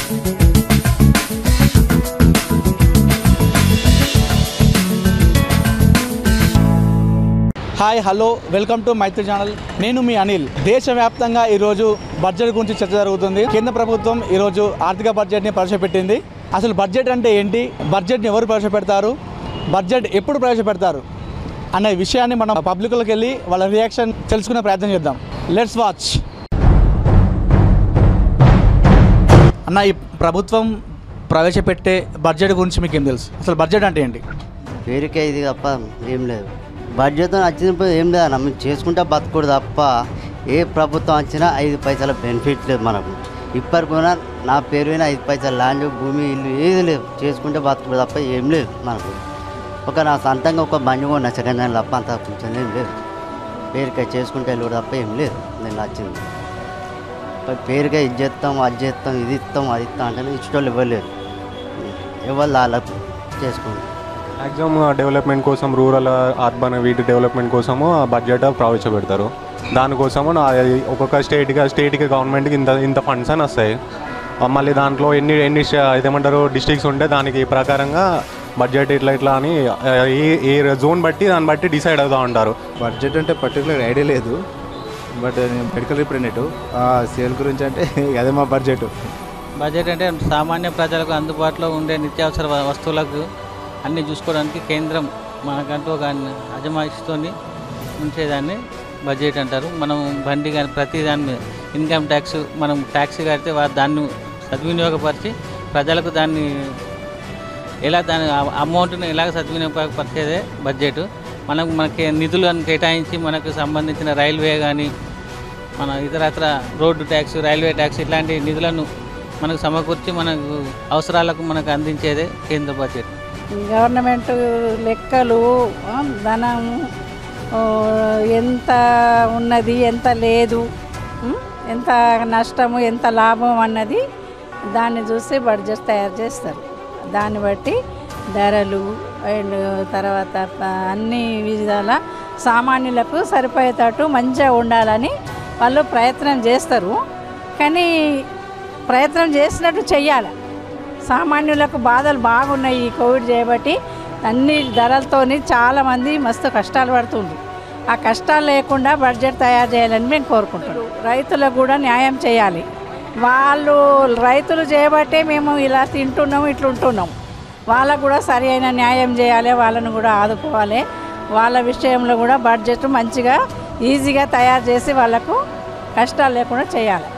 Hi hello welcome to Maitri channel నేను మీ అనిల్ దేశవ్యాప్తంగా ఈరోజు బడ్జెట్ గురించి చర్చ జరుగుతుంది కేంద్ర ప్రభుత్వం ఈరోజు ఆర్థిక బడ్జెట్ని ప్రవేశపెట్టింది అసలు బడ్జెట్ అంటే ఏంటి బడ్జెట్ని ఎవరు ప్రవేశపెడతారు బడ్జెట్ ఎప్పుడు ప్రవేశపెడతారు అనే విషయాన్ని మనం పబ్లిక్లోకి వెళ్ళి వాళ్ళ రియాక్షన్ తెలుసుకునే ప్రయత్నం చేద్దాం లెట్స్ వాచ్ అన్న ఈ ప్రభుత్వం ప్రవేశపెట్టే బడ్జెట్ గురించి మీకు ఏం తెలుసు అసలు బడ్జెట్ అంటే ఏంటి పేరుకే ఇది తప్ప ఏం లేదు బడ్జెట్ వచ్చినప్పుడు ఏం లేదు అన్న మేము చేసుకుంటే బతుకుడు తప్ప ఏ ప్రభుత్వం వచ్చినా ఐదు పైసల బెనిఫిట్ లేదు మనకు ఇప్పటికైనా నా పేరు మీద ఐదు పైసల ల్యాండ్ భూమి ఇల్లు ఏది లేదు చేసుకుంటే బతుకుడు తప్ప ఏం లేదు మనకు ఒక నా సొంతంగా ఒక బండి కొన్నా సెకండ్ హ్యాండ్ తప్ప అంత కొంచెం ఏం లేదు పేరుకే చేసుకుంటే వెళ్ళుడు తప్ప ఏం లేదు నేను వచ్చింది మరి పేరుగా ఇది చేస్తాం అది చేస్తాం ఇది ఇస్తాం అది ఇస్తాం అంటే ఇచ్చేటోళ్ళు ఇవ్వలేరు ఎవరు వాళ్ళకు చేసుకుంటాం మ్యాక్సిమం డెవలప్మెంట్ కోసం రూరల్ అర్బన్ వీటి డెవలప్మెంట్ కోసము ఆ బడ్జెట్ ప్రవేశపెడతారు దానికోసము నా ఒక్కొక్క స్టేట్గా స్టేట్కి గవర్నమెంట్కి ఇంత ఇంత ఫండ్స్ అని వస్తాయి ఆ మళ్ళీ దాంట్లో ఎన్ని ఎన్ని ష- ఇదేమంటారు డిస్ట్రిక్ట్స్ ఉంటే దానికి ప్రకారంగా బడ్జెట్ ఇట్లా ఇట్లా అని ఆ, ఏ ఏ జోన్ బట్టి దాన్ని బట్టి డిసైడ్ అవుతూ ఉంటారు బడ్జెట్ అంటే పర్టికులర్ ఐడియా లేదు బట్ నేను మెడికల్ రిప్రజెంటేటివ్ సేల్ గురించి అంటే అదే మా బడ్జెట్ బడ్జెట్ అంటే సామాన్య ప్రజలకు అందుబాటులో ఉండే నిత్యావసర వ- వస్తువులకు అన్ని చూసుకోవడానికి కేంద్రం మనకంటూ ఒక అజమాయిషితోని ఉంచేదాన్ని బడ్జెట్ అంటారు మనం బండి కానీ ప్రతి దాని మీద ఇన్కమ్ ట్యాక్స్ మనం ట్యాక్స్ కడితే వా దాన్ని సద్వినియోగపరిచి ప్రజలకు దాన్ని ఎలా దాని ఆ- అమౌంట్ని ఎలాగ సద్వినియోగపరిచేదే బడ్జెట్ మనకు మనకి నిధులను కేటాయించి మనకు సంబంధించిన రైల్వే కానీ మన ఇతరత్ర రోడ్డు ట్యాక్స్ రైల్వే ట్యాక్స్ ఇట్లాంటి నిధులను మనకు సమకూర్చి మనకు అవసరాలకు మనకు అందించేదే కేంద్ర బడ్జెట్ గవర్నమెంట్ లెక్కలు ఆ, ధనం ఓ, ఎంత ఉన్నది ఎంత లేదు ఉం? ఎంత నష్టము ఎంత లాభం అన్నది దాన్ని చూసి బడ్జెట్ తయారు చేస్తారు దాన్ని బట్టి ధరలు అండ్ తర్వాత ప- అన్ని విధాల సామాన్యులకు సరిపోయేటట్టు మంచిగా ఉండాలని వాళ్ళు ప్రయత్నం చేస్తారు కానీ ప్రయత్నం చేసినట్టు చెయ్యాలి సామాన్యులకు బాధలు బాగున్నాయి ఈ కోవిడ్ చేయబట్టి అన్ని ధరలతోని చాలామంది మస్తు కష్టాలు పడుతుండ్రు ఆ కష్టాలు లేకుండా బడ్జెట్ తయారు చేయాలని మేము కోరుకుంటున్నాం రైతులకు కూడా న్యాయం చేయాలి వాళ్ళు రైతులు చేయబట్టే మేము ఇలా తింటున్నాము ఇట్లా ఉంటున్నాం వాళ్ళకు కూడా సరి అయిన న్యాయం చేయాలి వాళ్ళను కూడా ఆదుకోవాలి వాళ్ళ విషయంలో కూడా బడ్జెట్ మంచిగా ఈజీగా తయారు చేసి వాళ్ళకు కష్టాలు లేకుండా చేయాలి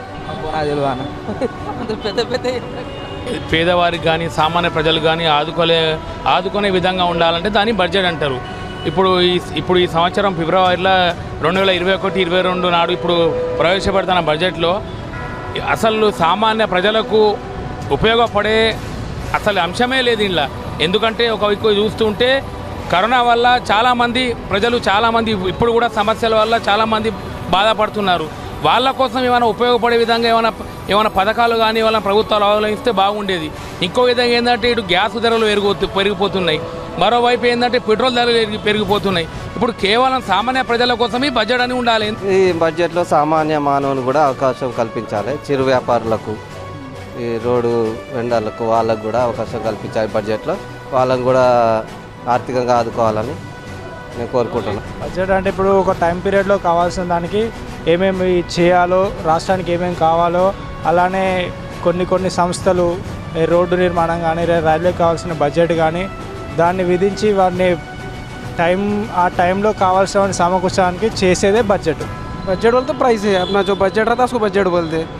పెద్ద పెద్ద పేదవారికి కానీ సామాన్య ప్రజలు కానీ ఆదుకోలే ఆదుకునే విధంగా ఉండాలంటే దాన్ని బడ్జెట్ అంటారు ఇప్పుడు ఈ ఇప్పుడు ఈ సంవత్సరం ఫిబ్రవరిలో రెండు వేల ఇరవై ఒకటి ఇరవై రెండు నాడు ఇప్పుడు ప్రవేశపెడుతున్న బడ్జెట్లో అసలు సామాన్య ప్రజలకు ఉపయోగపడే అసలు అంశమే లేదు ఇంట్లో ఎందుకంటే ఒక వైపు చూస్తుంటే కరోనా వల్ల చాలామంది ప్రజలు చాలామంది ఇప్పుడు కూడా సమస్యల వల్ల చాలామంది బాధపడుతున్నారు వాళ్ళ కోసం ఏమైనా ఉపయోగపడే విధంగా ఏమైనా ఏమైనా పథకాలు కానీ ఏమైనా ప్రభుత్వాలు అవలంబిస్తే బాగుండేది ఇంకో విధంగా ఏంటంటే ఇటు గ్యాస్ ధరలు పెరుగు పెరిగిపోతున్నాయి మరోవైపు ఏంటంటే పెట్రోల్ ధరలు పెరిగి- పెరిగిపోతున్నాయి ఇప్పుడు కేవలం సామాన్య ప్రజల కోసమే బడ్జెట్ అని ఉండాలి ఈ బడ్జెట్లో సామాన్య మానవుని కూడా అవకాశం కల్పించాలి చిరు వ్యాపారులకు ఈ రోడ్డు వెండర్లకు వాళ్ళకు కూడా అవకాశం కల్పించాలి బడ్జెట్లో వాళ్ళని కూడా ఆర్థికంగా ఆదుకోవాలని నేను కోరుకుంటున్నాను బడ్జెట్ అంటే ఇప్పుడు ఒక టైం పీరియడ్లో కావాల్సిన దానికి ఏమేమి చేయాలో రాష్ట్రానికి ఏమేమి కావాలో అలానే కొన్ని కొన్ని సంస్థలు ఈ రోడ్డు నిర్మాణం కానీ రైల్వే కావాల్సిన బడ్జెట్ కానీ దాన్ని విధించి వారిని టైం ఆ టైంలో కావాల్సిన సమకూర్చడానికి చేసేదే బడ్జెట్ बजट बोलते प्राइस है अपना जो बजट रहता है उसको बजट बोलते हैं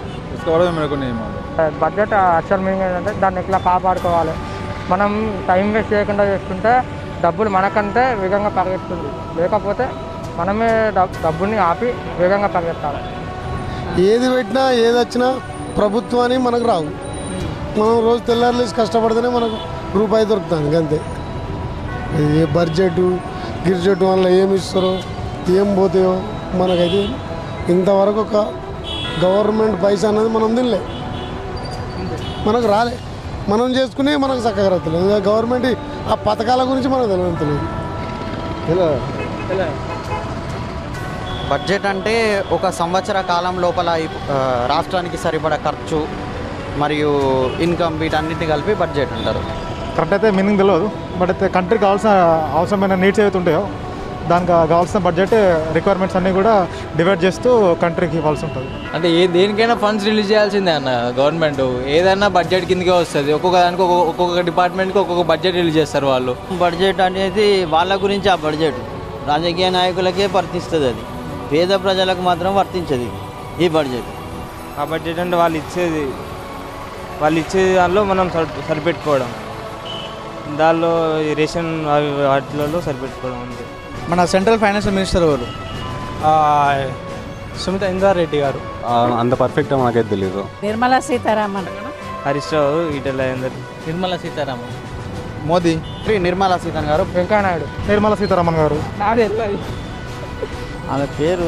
బడ్జెట్ యాక్చువల్ మీనింగ్ ఏంటంటే దాన్ని ఎట్లా కాపాడుకోవాలి మనం టైం వేస్ట్ చేయకుండా చేసుకుంటే డబ్బులు మనకంటే వేగంగా పరిగెత్తుంది లేకపోతే మనమే డబ్ డబ్బుని ఆపి వేగంగా పరిగెత్తాలి ఏది పెట్టినా ఏది వచ్చినా ప్రభుత్వాన్ని మనకు రావు మనం రోజు తెల్లారులేసి కష్టపడితేనే మనకు రూపాయి దొరుకుతుంది అంతే ఏ బడ్జెట్ గిర్జెట్ వల్ల ఏమి ఇస్తారో ఏం పోతాయో మనకైతే ఇంతవరకు ఒక గవర్నమెంట్ పైసా అనేది మనం తినలే మనకు రాలే మనం చేసుకునే మనకు చక్కగా రాలేదు గవర్నమెంట్ ఆ పథకాల గురించి మనకు తెలియదు తెలియదు తెలియదు బడ్జెట్ అంటే ఒక సంవత్సర కాలం లోపల ఈ, ఆ, రాష్ట్రానికి సరిపడా ఖర్చు మరియు ఇన్కమ్ వీటన్నిటిని కలిపి బడ్జెట్ అంటారు కరెక్ట్ అయితే మీనింగ్ తెలియదు బట్ అయితే కంట్రీకి కావాల్సిన అవసరమైన నీడ్స్ ఏవైతే ఉంటాయో దానికి కావాల్సిన బడ్జెట్ రిక్వైర్మెంట్స్ అన్నీ కూడా డివైడ్ చేస్తూ కంట్రీకి ఇవ్వాల్సి ఉంటుంది అంటే ఏ దేనికైనా ఫండ్స్ రిలీజ్ చేయాల్సిందే అన్న గవర్నమెంట్ ఏదైనా బడ్జెట్ కిందకే వస్తుంది ఒక్కొక్క దానికి ఒక్కొక్క ఒక్కొక్క డిపార్ట్మెంట్కి ఒక్కొక్క బడ్జెట్ రిలీజ్ చేస్తారు వాళ్ళు బడ్జెట్ అనేది వాళ్ళ గురించి ఆ బడ్జెట్ రాజకీయ నాయకులకే వర్తిస్తుంది అది పేద ప్రజలకు మాత్రం వర్తించదు ఇది. ఈ బడ్జెట్ ఆ బడ్జెట్ అంటే వాళ్ళు ఇచ్చేది వాళ్ళు ఇచ్చే దానిలో మనం సరి సరిపెట్టుకోవడం దానిలో ఈ రేషన్ అవి వాటిలలో సరిపెట్టుకోవడం అంతే మన సెంట్రల్ ఫైనాన్షియల్ మినిస్టర్ ఎవరు సుమిత ఇందారెడ్డి గారు ఆ, అంత పర్ఫెక్ట్గా మనకైతే తెలియదు నిర్మలా సీతారామన్ హరీష్ రావు ఈటెల నిర్మలా సీతారామన్ మోదీ శ్రీ నిర్మలా సీతన్ గారు వెంకయ్యనాయుడు నిర్మలా సీతారామన్ గారు నాది వెళ్ళదు ఆమె పేరు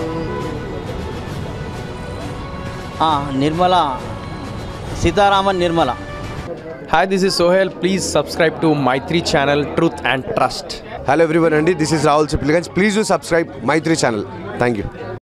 ఆ, Nirmala Sitharaman Nirmala Hi, this is Sohail. Please subscribe to Maitri channel Truth and Trust. Hello everyone, Andy. This is Rahul Chipligans. Please do subscribe my three channel. Thank you.